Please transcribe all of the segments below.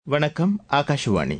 வணக்கம் ஆகாஷவாணி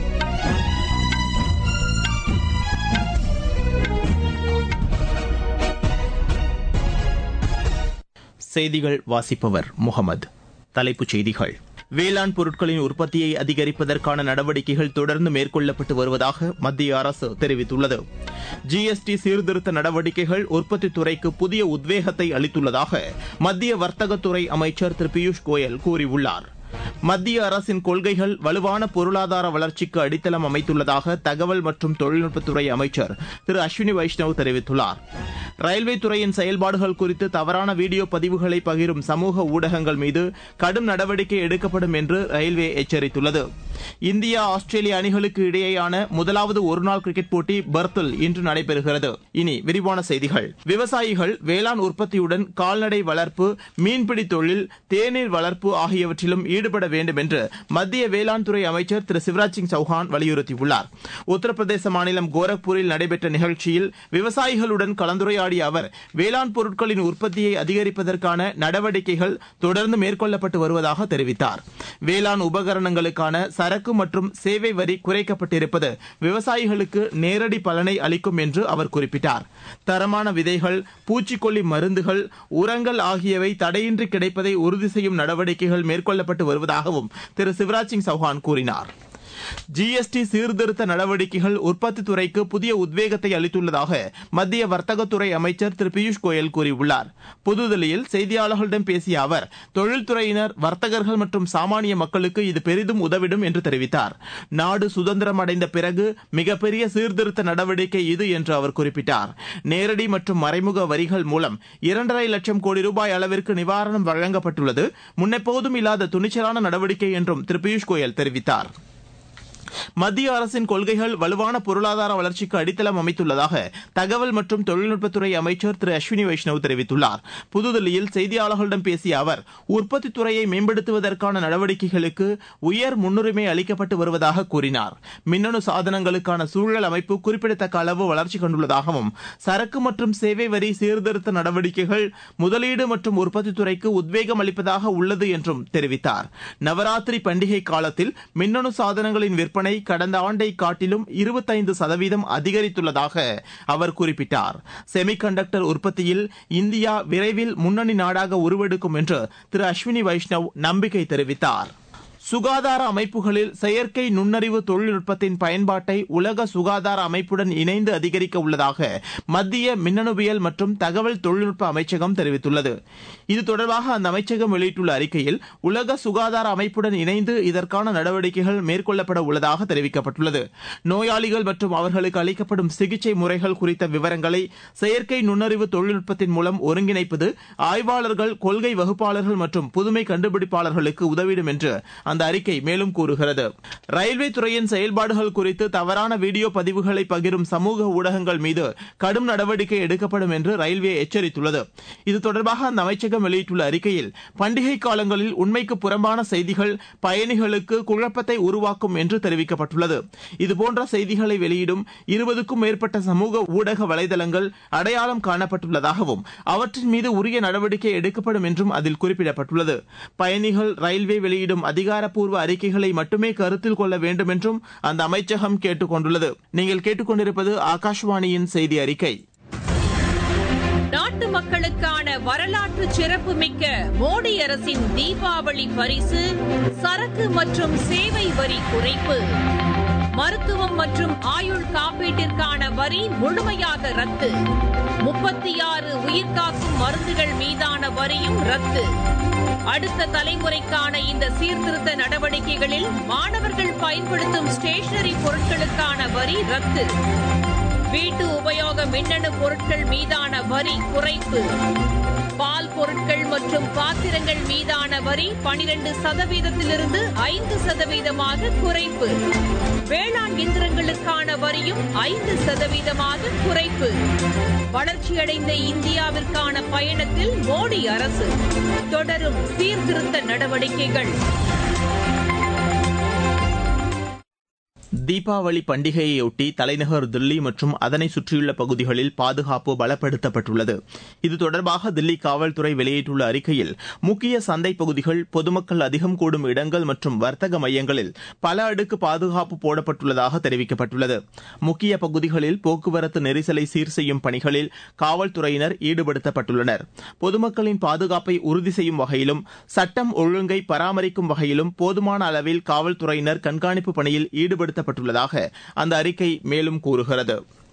செய்திகள் வாசிப்பவர் முகமது தலைப்புச் செய்திகள் வேளாண் பொருட்களின் உற்பத்தியை அதிகரிப்பதற்கான நடவடிக்கைகள் தொடர்ந்து மேற்கொள்ளப்பட்டு வருவதாக மத்திய அரசு தெரிவித்துள்ளது ஜிஎஸ்டி சீர்திருத்த நடவடிக்கைகள் உற்பத்தித் துறைக்கு புதிய உத்வேகத்தை அளித்துள்ளதாக மத்திய வர்த்தகத்துறை அமைச்சர் திரு பியூஷ் கோயல் கூறியுள்ளார் மத்திய அரசின் கொள்கைகள் வலுவான பொருளாதார வளர்ச்சிக்கு அடித்தளம் அமைத்துள்ளதாக தகவல் மற்றும் தொழில்நுட்பத்துறை அமைச்சர் திரு அஸ்வினி வைஷ்ணவ் தெரிவித்துள்ளார் ரயில்வே துறையின் செயல்பாடுகள் குறித்து தவறான வீடியோ பதிவுகளை பகிரும் சமூக ஊடகங்கள் மீது கடும் நடவடிக்கை எடுக்கப்படும் என்று ரயில்வே எச்சரித்துள்ளது இந்தியா ஆஸ்திரேலிய அணிகளுக்கு இடையேயான முதலாவது ஒருநாள் கிரிக்கெட் போட்டி பர்த்தில் இன்று நடைபெறுகிறது இனி விரிவான செய்திகள் விவசாயிகள் வேளாண் உற்பத்தியுடன் கால்நடை வளர்ப்பு மீன்பிடி தொழில் தேநீர் வளர்ப்பு ஆகியவற்றிலும் ஈடுபட வேண்டும் என்று மத்திய வேளாண் துறை அமைச்சர் திரு சிவராஜ் சிங் சௌஹான் வலியுறுத்தியுள்ளார் உத்தரப்பிரதேச மாநிலம் கோரக்பூரில் நடைபெற்ற நிகழ்ச்சியில் விவசாயிகளுடன் கலந்துரையாடிய அவர் வேளாண் பொருட்களின் உற்பத்தியை அதிகரிப்பதற்கான நடவடிக்கைகள் தொடர்ந்து மேற்கொள்ளப்பட்டு வருவதாக தெரிவித்தார் வேளாண் உபகரணங்களுக்கான சரக்கு மற்றும் சேவை வரி குறைக்கப்பட்டிருப்பது விவசாயிகளுக்கு நேரடி பலனை அளிக்கும் என்று அவர் குறிப்பிட்டார் தரமான விதைகள் பூச்சிக்கொல்லி மருந்துகள் உரங்கள் ஆகியவை தடையின்றி கிடைப்பதை உறுதி செய்யும் நடவடிக்கைகள் மேற்கொள்ளப்பட்டு வருவதாகவும் திரு சிவராஜ் சிங் சௌஹான் கூறினார் ஜிஎஸ்டி சீர்திருத்த நடவடிக்கைகள் உற்பத்தி துறைக்கு புதிய உத்வேகத்தை அளித்துள்ளதாக மத்திய வர்த்தகத்துறை அமைச்சர் திரு பியூஷ் கோயல் கூறியுள்ளார் புதுதில்லியில் செய்தியாளர்களிடம் பேசிய அவர் தொழில்துறையினர் வர்த்தகர்கள் மற்றும் சாமானிய மக்களுக்கு இது பெரிதும் உதவிடும் என்று தெரிவித்தார் நாடு சுதந்திரம் அடைந்த பிறகு மிகப்பெரிய சீர்திருத்த நடவடிக்கை இது என்று அவர் குறிப்பிட்டார் நேரடி மற்றும் மறைமுக வரிகள் மூலம் இரண்டரை லட்சம் கோடி ரூபாய் அளவிற்கு நிவாரணம் வழங்கப்பட்டுள்ளது முன்னெப்போதும் இல்லாத துணிச்சலான நடவடிக்கை என்றும் திரு பியூஷ் கோயல் தெரிவித்தார் மத்திய அரசின் கொள்கைகள் வலுவான பொருளாதார வளர்ச்சிக்கு அடித்தளம் அமைத்துள்ளதாக தகவல் மற்றும் தொழில்நுட்பத்துறை அமைச்சர் திரு அஸ்வினி வைஷ்ணவ் தெரிவித்துள்ளார் புதுதில்லியில் செய்தியாளர்களிடம் பேசிய அவர் உற்பத்தித் துறையை மேம்படுத்துவதற்கான நடவடிக்கைகளுக்கு உயர் முன்னுரிமை அளிக்கப்பட்டு வருவதாக கூறினார் மின்னணு சாதனங்களுக்கான சூழல் அமைப்பு குறிப்பிடத்தக்க அளவு வளர்ச்சி கண்டுள்ளதாகவும் சரக்கு மற்றும் சேவை வரி சீர்திருத்த நடவடிக்கைகள் முதலீடு மற்றும் உற்பத்தித் துறைக்கு உத்வேகம் அளிப்பதாக உள்ளது என்றும் தெரிவித்தார் நவராத்திரி பண்டிகை காலத்தில் மின்னணு சாதனங்களின் விற்பனை கடந்த ஆண்டை காட்டிலும் இருபத்தைந்து சதவீதம் அதிகரித்துள்ளதாக அவர் குறிப்பிட்டார் செமிகண்டக்டர் உற்பத்தியில் இந்தியா விரைவில் முன்னணி நாடாக உருவெடுக்கும் என்று திரு அஸ்வினி வைஷ்ணவ் நம்பிக்கை தெரிவித்தார் சுகாதார அமைப்புகளில் செயற்கை நுண்ணறிவு தொழில்நுட்பத்தின் பயன்பாட்டை உலக சுகாதார அமைப்புடன் இணைந்து அதிகரிக்க உள்ளதாக மத்திய மின்னணுவியல் மற்றும் தகவல் தொழில்நுட்ப அமைச்சகம் தெரிவித்துள்ளது இது தொடர்பாக அந்த அமைச்சகம் வெளியிட்டுள்ள அறிக்கையில் உலக சுகாதார அமைப்புடன் இணைந்து இதற்கான நடவடிக்கைகள் மேற்கொள்ளப்பட உள்ளதாக தெரிவிக்கப்பட்டுள்ளது நோயாளிகள் மற்றும் அவர்களுக்கு அளிக்கப்படும் சிகிச்சை முறைகள் குறித்த விவரங்களை செயற்கை நுண்ணறிவு தொழில்நுட்பத்தின் மூலம் ஒருங்கிணைப்பது ஆய்வாளர்கள் கொள்கை வகுப்பாளர்கள் மற்றும் புதுமை கண்டுபிடிப்பாளர்களுக்கு உதவிடும் என்று அந்த அறிக்கை மேலும் கூறுகிறது ரயில்வே துறையின் செயல்பாடுகள் குறித்து தவறான வீடியோ பதிவுகளை பகிரும் சமூக ஊடகங்கள் மீது கடும் நடவடிக்கை எடுக்கப்படும் என்று ரயில்வே எச்சரித்துள்ளது இது தொடர்பாக அந்த அமைச்சகம் வெளியிட்டுள்ள அறிக்கையில் பண்டிகை காலங்களில் உண்மைக்கு புறம்பான செய்திகள் பயணிகளுக்கு குழப்பத்தை உருவாக்கும் என்று தெரிவிக்கப்பட்டுள்ளது இதுபோன்ற செய்திகளை வெளியிடும் இருபதுக்கும் மேற்பட்ட சமூக ஊடக வலைதளங்கள் அடையாளம் காணப்பட்டுள்ளதாகவும் அவற்றின் மீது உரிய நடவடிக்கை எடுக்கப்படும் என்றும் அதில் குறிப்பிடப்பட்டுள்ளது பயணிகள் ரயில்வே வெளியிடும் அதிகார அதிகாரப்பூர்வ அறிக்கைகளை மட்டுமே கருத்தில் கொள்ள வேண்டும் என்றும் அந்த அமைச்சகம் கேட்டுக் கொண்டுள்ளது நீங்கள் கேட்டுக்கொண்டிருப்பது ஆகாஷ்வாணியின் செய்தி அறிக்கை நாட்டு மக்களுக்கான வரலாற்று சிறப்புமிக்க மோடி அரசின் தீபாவளி பரிசு சரக்கு மற்றும் சேவை வரி குறைப்பு மருத்துவம் மற்றும் ஆயுள் காப்பீட்டிற்கான வரி முழுமையாக ரத்து முப்பத்தி ஆறு உயிர்காக்கும் மருந்துகள் மீதான வரியும் ரத்து அடுத்த தலைமுறைக்கான இந்த சீர்திருத்த நடவடிக்கைகளில் மாணவர்கள் பயன்படுத்தும் ஸ்டேஷனரி பொருட்களுக்கான வரி ரத்து வீட்டு உபயோக மின்னணு பொருட்கள் மீதான வரி குறைப்பு பால் பொருட்கள் மற்றும் பாத்திரங்கள் மீதான வரி பனிரெண்டு சதவீதத்திலிருந்து ஐந்து சதவீதமாக குறைப்பு வேளாண் இயந்திரங்களுக்கான வரியும் ஐந்து சதவீதமாக குறைப்பு வளர்ச்சியடைந்த இந்தியாவிற்கான பயணத்தில் மோடி அரசு தொடரும் சீர்திருத்த நடவடிக்கைகள் தீபாவளி பண்டிகையையொட்டி தலைநகர் தில்லி மற்றும் அதனை சுற்றியுள்ள பகுதிகளில் பாதுகாப்பு பலப்படுத்தப்பட்டுள்ளது இது தொடர்பாக தில்லி காவல்துறை வெளியிட்டுள்ள அறிக்கையில் முக்கிய சந்தை பகுதிகள் பொதுமக்கள் அதிகம் கூடும் இடங்கள் மற்றும் வர்த்தக மையங்களில் பல அடுக்கு பாதுகாப்பு போடப்பட்டுள்ளதாக தெரிவிக்கப்பட்டுள்ளது முக்கிய பகுதிகளில் போக்குவரத்து நெரிசலை சீர் செய்யும் பணிகளில் காவல்துறையினர் ஈடுபடுத்தப்பட்டுள்ளனர் பொதுமக்களின் பாதுகாப்பை உறுதி செய்யும் வகையிலும் சட்டம் ஒழுங்கை பராமரிக்கும் வகையிலும் போதுமான அளவில் காவல்துறையினர் கண்காணிப்பு பணியில் ஈடுபடுத்தப்பட்டுள்ளதாக அந்த அறிக்கை மேலும் கூறுகிறது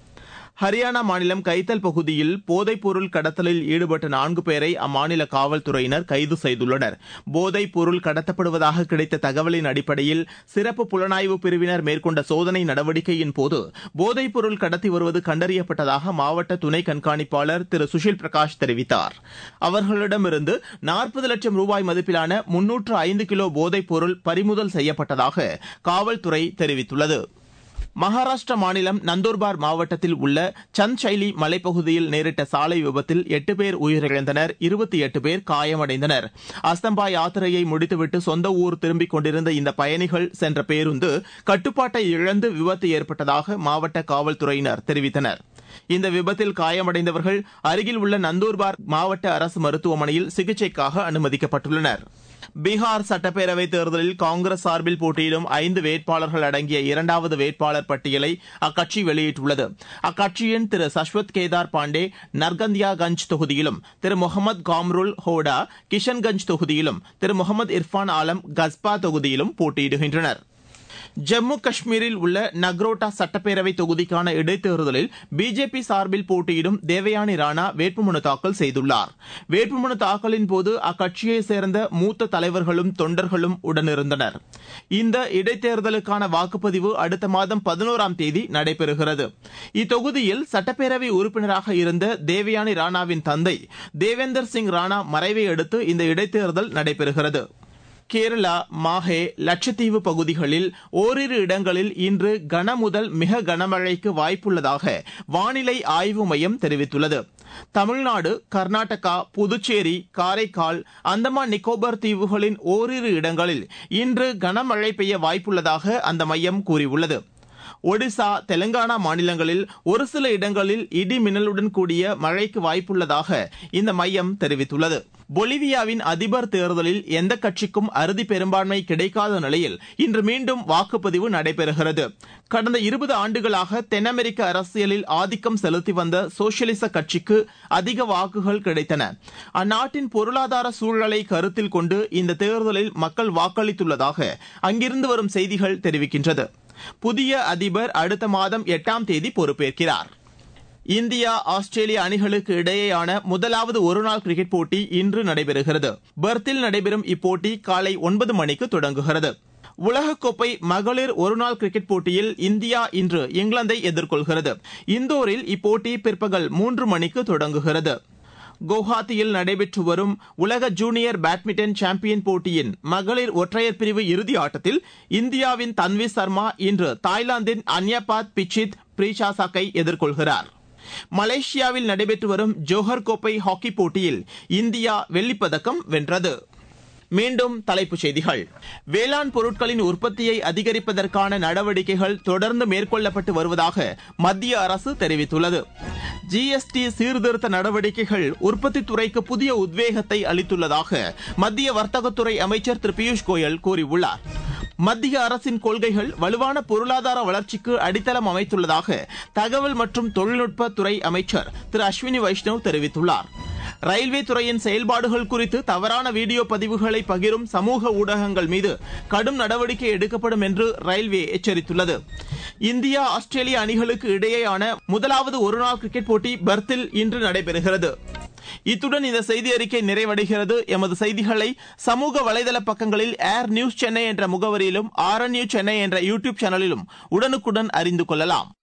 ஹரியானா மாநிலம் கைத்தல் பகுதியில் போதைப் பொருள் கடத்தலில் ஈடுபட்ட நான்கு பேரை அம்மாநில காவல்துறையினர் கைது செய்துள்ளனர் போதைப் பொருள் கடத்தப்படுவதாக கிடைத்த தகவலின் அடிப்படையில் சிறப்பு புலனாய்வு பிரிவினர் மேற்கொண்ட சோதனை நடவடிக்கையின் போது போதைப் பொருள் கடத்தி வருவது கண்டறியப்பட்டதாக மாவட்ட துணை கண்காணிப்பாளர் திரு சுஷில் பிரகாஷ் தெரிவித்தார் அவர்களிடமிருந்து நாற்பது லட்சம் ரூபாய் மதிப்பிலான முன்னூற்று ஐந்து கிலோ போதைப் பொருள் பறிமுதல் செய்யப்பட்டதாக காவல்துறை தெரிவித்துள்ளது மகாராஷ்டிரா மாநிலம் நந்தூர்பார் மாவட்டத்தில் உள்ள சந்த் சைலி மலைப்பகுதியில் நேரிட்ட சாலை விபத்தில் எட்டு பேர் உயிரிழந்தனர் இருபத்தி எட்டு பேர் காயமடைந்தனர் அஸ்தம்பா யாத்திரையை முடித்துவிட்டு சொந்த ஊர் திரும்பிக் கொண்டிருந்த இந்த பயணிகள் சென்ற பேருந்து கட்டுப்பாட்டை இழந்து விபத்து ஏற்பட்டதாக மாவட்ட காவல்துறையினர் தெரிவித்தனர் இந்த விபத்தில் காயமடைந்தவர்கள் அருகில் உள்ள நந்தூர்பார் மாவட்ட அரசு மருத்துவமனையில் சிகிச்சைக்காக அனுமதிக்கப்பட்டுள்ளனர் பீகார் சட்டப்பேரவைத் தேர்தலில் காங்கிரஸ் சார்பில் போட்டியிடும் ஐந்து வேட்பாளர்கள் அடங்கிய இரண்டாவது வேட்பாளர் பட்டியலை அக்கட்சி வெளியிட்டுள்ளது அக்கட்சியின் திரு சஸ்வத் கேதார் பாண்டே நர்கந்தியாகஞ்ச் தொகுதியிலும் திரு முகமது காம்ருல் ஹோடா கிஷன்கஞ்ச் தொகுதியிலும் திரு முகமது இர்ஃபான் ஆலம் கஸ்பா தொகுதியிலும் போட்டியிடுகின்றனர் ஜம்மு காஷ்மீரில் உள்ள நக்ரோட்டா சட்டப்பேரவை தொகுதிக்கான இடைத்தேர்தலில் பிஜேபி சார்பில் போட்டியிடும் தேவயானி ராணா வேட்புமனு தாக்கல் செய்துள்ளார் வேட்புமனு தாக்கலின் போது அக்கட்சியைச் சேர்ந்த மூத்த தலைவர்களும் தொண்டர்களும் உடனிருந்தனர் இந்த இடைத்தேர்தலுக்கான வாக்குப்பதிவு அடுத்த மாதம் பதினோராம் தேதி நடைபெறுகிறது இத்தொகுதியில் சட்டப்பேரவை உறுப்பினராக இருந்த தேவயானி ராணாவின் தந்தை தேவேந்தர் சிங் ராணா மறைவை அடுத்து இந்த இடைத்தேர்தல் நடைபெறுகிறது கேரளா மாஹே லட்சத்தீவு பகுதிகளில் ஓரிரு இடங்களில் இன்று கன முதல் மிக கனமழைக்கு வாய்ப்புள்ளதாக வானிலை ஆய்வு மையம் தெரிவித்துள்ளது தமிழ்நாடு கர்நாடகா புதுச்சேரி காரைக்கால் அந்தமான் நிக்கோபார் தீவுகளின் ஓரிரு இடங்களில் இன்று கனமழை பெய்ய வாய்ப்புள்ளதாக அந்த மையம் கூறியுள்ளது ஒடிசா தெலங்கானா மாநிலங்களில் ஒரு சில இடங்களில் இடி மின்னலுடன் கூடிய மழைக்கு வாய்ப்புள்ளதாக இந்த மையம் தெரிவித்துள்ளது பொலிவியாவின் அதிபர் தேர்தலில் எந்த கட்சிக்கும் அறுதி பெரும்பான்மை கிடைக்காத நிலையில் இன்று மீண்டும் வாக்குப்பதிவு நடைபெறுகிறது கடந்த இருபது ஆண்டுகளாக தென் அமெரிக்க அரசியலில் ஆதிக்கம் செலுத்தி வந்த சோசியலிச கட்சிக்கு அதிக வாக்குகள் கிடைத்தன அந்நாட்டின் பொருளாதார சூழலை கருத்தில் கொண்டு இந்த தேர்தலில் மக்கள் வாக்களித்துள்ளதாக அங்கிருந்து வரும் செய்திகள் தெரிவிக்கின்றது புதிய அதிபர் அடுத்த மாதம் எட்டாம் தேதி பொறுப்பேற்கிறார் இந்தியா ஆஸ்திரேலியா அணிகளுக்கு இடையேயான முதலாவது ஒருநாள் கிரிக்கெட் போட்டி இன்று நடைபெறுகிறது பெர்த்தில் நடைபெறும் இப்போட்டி காலை ஒன்பது மணிக்கு தொடங்குகிறது உலகக்கோப்பை மகளிர் ஒருநாள் கிரிக்கெட் போட்டியில் இந்தியா இன்று இங்கிலாந்தை எதிர்கொள்கிறது இந்தோரில் இப்போட்டி பிற்பகல் மூன்று மணிக்கு தொடங்குகிறது குவஹாத்தியில் நடைபெற்று வரும் உலக ஜூனியர் பேட்மிண்டன் சாம்பியன் போட்டியின் மகளிர் ஒற்றையர் பிரிவு இறுதி ஆட்டத்தில் இந்தியாவின் தன்வி சர்மா இன்று தாய்லாந்தின் அன்யபாத் பிச்சித் பிரீஷாசாக்கை எதிர்கொள்கிறார் மலேசியாவில் நடைபெற்று வரும் ஜோஹர் கோப்பை ஹாக்கி போட்டியில் இந்தியா வெள்ளிப்பதக்கம் வென்றது மீண்டும் தலைப்புச் செய்திகள் வேளாண் பொருட்களின் உற்பத்தியை அதிகரிப்பதற்கான நடவடிக்கைகள் தொடர்ந்து மேற்கொள்ளப்பட்டு வருவதாக மத்திய அரசு தெரிவித்துள்ளது ஜிஎஸ்டி சீர்திருத்த நடவடிக்கைகள் உற்பத்தித் துறைக்கு புதிய உத்வேகத்தை அளித்துள்ளதாக மத்திய வர்த்தகத்துறை அமைச்சர் திரு பியூஷ் கோயல் கூறியுள்ளார் மத்திய அரசின் கொள்கைகள் வலுவான பொருளாதார வளர்ச்சிக்கு அடித்தளம் அமைத்துள்ளதாக தகவல் மற்றும் தொழில்நுட்ப துறை அமைச்சர் திரு அஸ்வினி வைஷ்ணவ் தெரிவித்துள்ளார் ரயில்வே துறையின் செயல்பாடுகள் குறித்து தவறான வீடியோ பதிவுகளை பகிரும் சமூக ஊடகங்கள் மீது கடும் நடவடிக்கை எடுக்கப்படும் என்று ரயில்வே எச்சரித்துள்ளது இந்தியா ஆஸ்திரேலியா அணிகளுக்கு இடையேயான முதலாவது ஒருநாள் கிரிக்கெட் போட்டி பெர்த்தில் இன்று நடைபெறுகிறது இத்துடன் இந்த செய்தி அறிக்கை நிறைவடைகிறது எமது செய்திகளை சமூக வலைதள பக்கங்களில் ஏர் நியூஸ் சென்னை என்ற முகவரியிலும் ஆர் நியூஸ் சென்னை என்ற யூடியூப் சேனலிலும் உடனுக்குடன் அறிந்து கொள்ளலாம்